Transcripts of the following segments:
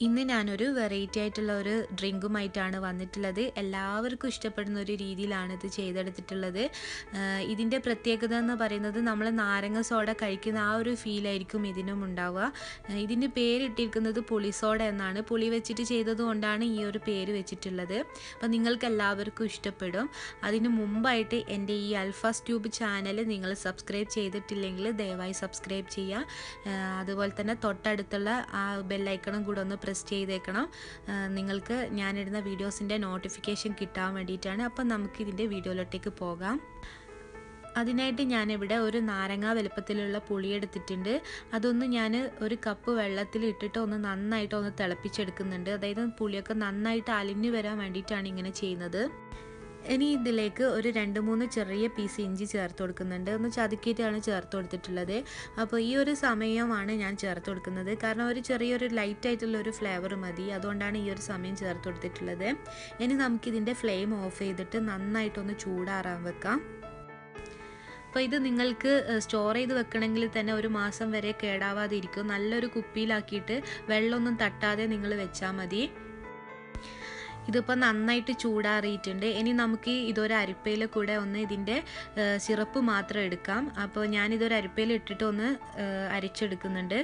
ഇന്ന് ഞാനൊരു വെറൈറ്റി ആയിട്ടുള്ള ഒരു ഡ്രിങ്കുമായിട്ടാണ് വന്നിട്ടുള്ളത് എല്ലാവർക്കും ഇഷ്ടപ്പെടുന്ന ഒരു രീതിയിലാണ് ഇത് ചെയ്തെടുത്തിട്ടുള്ളത് ആഹ് ഇതിൻ്റെ പ്രത്യേകത എന്ന് പറയുന്നത് നമ്മൾ നാരങ്ങ സോഡ കഴിക്കുന്ന ആ ഒരു ഫീലായിരിക്കും ഇതിനും ഉണ്ടാവുക ആഹ് ഇതിന് പേരിട്ടിരിക്കുന്നത് പുളി സോഡ എന്നാണ് പുളി വെച്ചിട്ട് ചെയ്തത് കൊണ്ടാണ് ഈ ഒരു പേര് വെച്ചിട്ടുള്ളത് അപ്പോൾ നിങ്ങൾക്ക് എല്ലാവർക്കും ഇഷ്ടപ്പെടും അതിന് മുമ്പായിട്ട് എൻ്റെ ഈ അൽഫാസ് ട്യൂബ് ചാനൽ നിങ്ങൾ സബ്സ്ക്രൈബ് ചെയ്തിട്ടില്ലെങ്കിൽ ദയവായി സബ്സ്ക്രൈബ് ചെയ്യുക ആഹ് അതുപോലെ തന്നെ തൊട്ടടുത്തുള്ള ആ ബെല്ലൈക്കണും കൂടെ ഒന്ന് പ്രസ് ചെയ്തേക്കണം ആഹ് നിങ്ങൾക്ക് ഞാനിടുന്ന വീഡിയോസിൻ്റെ നോട്ടിഫിക്കേഷൻ കിട്ടാൻ വേണ്ടിയിട്ടാണ് അപ്പം നമുക്ക് ഇതിൻ്റെ വീഡിയോയിലോട്ടേക്ക് പോകാം അതിനായിട്ട് ഞാനിവിടെ ഒരു നാരങ്ങ വലുപ്പത്തിലുള്ള പുളി എടുത്തിട്ടുണ്ട് അതൊന്ന് ഞാൻ ഒരു കപ്പ് വെള്ളത്തിൽ ഇട്ടിട്ട് ഒന്ന് നന്നായിട്ട് ഒന്ന് തിളപ്പിച്ചെടുക്കുന്നുണ്ട് അതായത് പുളിയൊക്കെ നന്നായിട്ട് അലിഞ്ഞു വരാൻ വേണ്ടിയിട്ടാണ് ഇങ്ങനെ ചെയ്യുന്നത് ഇനി ഇതിലേക്ക് ഒരു രണ്ട് മൂന്ന് ചെറിയ പീസ് ഇഞ്ചി ചേർത്ത് കൊടുക്കുന്നുണ്ട് ഒന്ന് ചതുക്കിയിട്ടാണ് ചേർത്ത് കൊടുത്തിട്ടുള്ളത് അപ്പോൾ ഈ ഒരു സമയമാണ് ഞാൻ ചേർത്ത് കൊടുക്കുന്നത് കാരണം ഒരു ചെറിയൊരു ലൈറ്റ് ആയിട്ടുള്ള ഒരു ഫ്ലേവർ മതി അതുകൊണ്ടാണ് ഈ ഒരു സമയം ചേർത്ത് കൊടുത്തിട്ടുള്ളത് ഇനി നമുക്കിതിൻ്റെ ഫ്ലെയിം ഓഫ് ചെയ്തിട്ട് നന്നായിട്ടൊന്ന് ചൂടാറാൻ വെക്കാം അപ്പോൾ ഇത് നിങ്ങൾക്ക് സ്റ്റോർ ചെയ്ത് വെക്കണമെങ്കിൽ തന്നെ ഒരു മാസം വരെ കേടാവാതെ ഇരിക്കും നല്ലൊരു കുപ്പിയിലാക്കിയിട്ട് വെള്ളമൊന്നും തട്ടാതെ നിങ്ങൾ വെച്ചാൽ മതി ഇതിപ്പോൾ നന്നായിട്ട് ചൂടാറിയിട്ടുണ്ട് ഇനി നമുക്ക് ഇതൊരു അരിപ്പയിൽ കൂടെ ഒന്ന് ഇതിൻ്റെ സിറപ്പ് മാത്രം എടുക്കാം അപ്പോൾ ഞാനിതൊരു അരിപ്പയിൽ ഇട്ടിട്ട് ഒന്ന് അരിച്ചെടുക്കുന്നുണ്ട്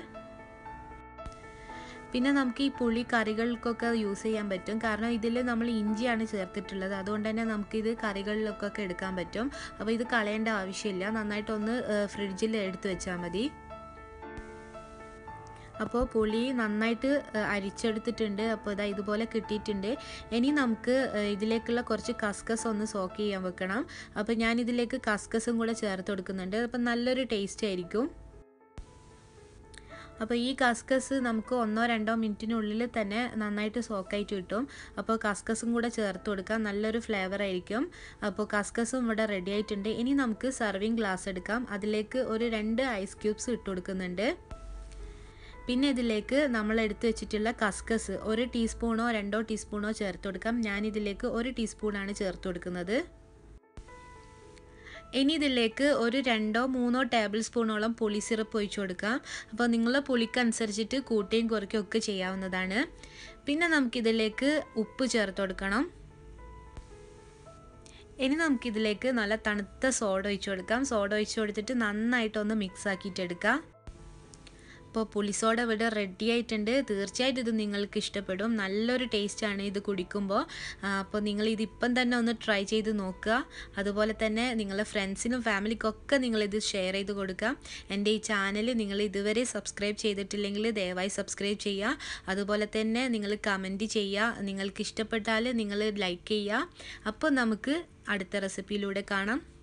പിന്നെ നമുക്ക് ഈ പുളി കറികൾക്കൊക്കെ യൂസ് ചെയ്യാൻ പറ്റും കാരണം ഇതിൽ നമ്മൾ ഇഞ്ചിയാണ് ചേർത്തിട്ടുള്ളത് അതുകൊണ്ട് തന്നെ നമുക്കിത് കറികളിലൊക്കെ എടുക്കാൻ പറ്റും അപ്പോൾ ഇത് കളയേണ്ട ആവശ്യമില്ല നന്നായിട്ടൊന്ന് ഫ്രിഡ്ജിൽ എടുത്ത് വെച്ചാൽ മതി അപ്പോൾ പുളി നന്നായിട്ട് അരിച്ചെടുത്തിട്ടുണ്ട് അപ്പോൾ ഇതാ ഇതുപോലെ കിട്ടിയിട്ടുണ്ട് ഇനി നമുക്ക് ഇതിലേക്കുള്ള കുറച്ച് കസ്കസ് ഒന്ന് സോക്ക് ചെയ്യാൻ വെക്കണം അപ്പോൾ ഞാൻ ഇതിലേക്ക് കസ്കസും കൂടെ ചേർത്ത് കൊടുക്കുന്നുണ്ട് അപ്പോൾ നല്ലൊരു ടേസ്റ്റ് ആയിരിക്കും അപ്പോൾ ഈ കസ്കസ് നമുക്ക് ഒന്നോ രണ്ടോ മിനിറ്റിനുള്ളിൽ തന്നെ നന്നായിട്ട് സോക്കായിട്ട് കിട്ടും അപ്പോൾ കസ്കസും കൂടെ ചേർത്ത് കൊടുക്കാം നല്ലൊരു ഫ്ലേവർ ആയിരിക്കും അപ്പോൾ കസ്കസും ഇവിടെ റെഡി ആയിട്ടുണ്ട് ഇനി നമുക്ക് സർവിങ് ഗ്ലാസ് എടുക്കാം അതിലേക്ക് ഒരു രണ്ട് ഐസ് ക്യൂബ്സ് ഇട്ട് കൊടുക്കുന്നുണ്ട് പിന്നെ ഇതിലേക്ക് നമ്മൾ എടുത്തു വെച്ചിട്ടുള്ള കസ്കസ് ഒരു ടീസ്പൂണോ രണ്ടോ ടീസ്പൂണോ ചേർത്ത് കൊടുക്കാം ഞാനിതിലേക്ക് ഒരു ടീസ്പൂണാണ് ചേർത്ത് കൊടുക്കുന്നത് ഇനി ഇതിലേക്ക് ഒരു രണ്ടോ മൂന്നോ ടേബിൾ സ്പൂണോളം പുളി സിറപ്പ് ഒഴിച്ചു കൊടുക്കാം അപ്പോൾ നിങ്ങൾ പുളിക്കനുസരിച്ചിട്ട് കൂട്ടുകയും കുറയ്ക്കുകയും ഒക്കെ ചെയ്യാവുന്നതാണ് പിന്നെ നമുക്കിതിലേക്ക് ഉപ്പ് ചേർത്ത് കൊടുക്കണം ഇനി നമുക്കിതിലേക്ക് നല്ല തണുത്ത സോഡ ഒഴിച്ചു കൊടുക്കാം സോഡ ഒഴിച്ചു കൊടുത്തിട്ട് നന്നായിട്ടൊന്ന് മിക്സ് ആക്കിയിട്ട് എടുക്കാം അപ്പോൾ പുളിസോഡ ഇവിടെ റെഡി ആയിട്ടുണ്ട് തീർച്ചയായിട്ടും ഇത് നിങ്ങൾക്ക് ഇഷ്ടപ്പെടും നല്ലൊരു ടേസ്റ്റാണ് ഇത് കുടിക്കുമ്പോൾ അപ്പോൾ നിങ്ങൾ ഇത് ഇപ്പം തന്നെ ഒന്ന് ട്രൈ ചെയ്ത് നോക്കുക അതുപോലെ തന്നെ നിങ്ങളുടെ ഫ്രണ്ട്സിനും ഫാമിലിക്കൊക്കെ നിങ്ങളിത് ഷെയർ ചെയ്ത് കൊടുക്കാം എൻ്റെ ഈ ചാനൽ നിങ്ങൾ ഇതുവരെ സബ്സ്ക്രൈബ് ചെയ്തിട്ടില്ലെങ്കിൽ ദയവായി സബ്സ്ക്രൈബ് ചെയ്യുക അതുപോലെ തന്നെ നിങ്ങൾ കമൻറ്റ് ചെയ്യുക നിങ്ങൾക്ക് ഇഷ്ടപ്പെട്ടാൽ നിങ്ങൾ ലൈക്ക് ചെയ്യുക അപ്പോൾ നമുക്ക് അടുത്ത റെസിപ്പിയിലൂടെ കാണാം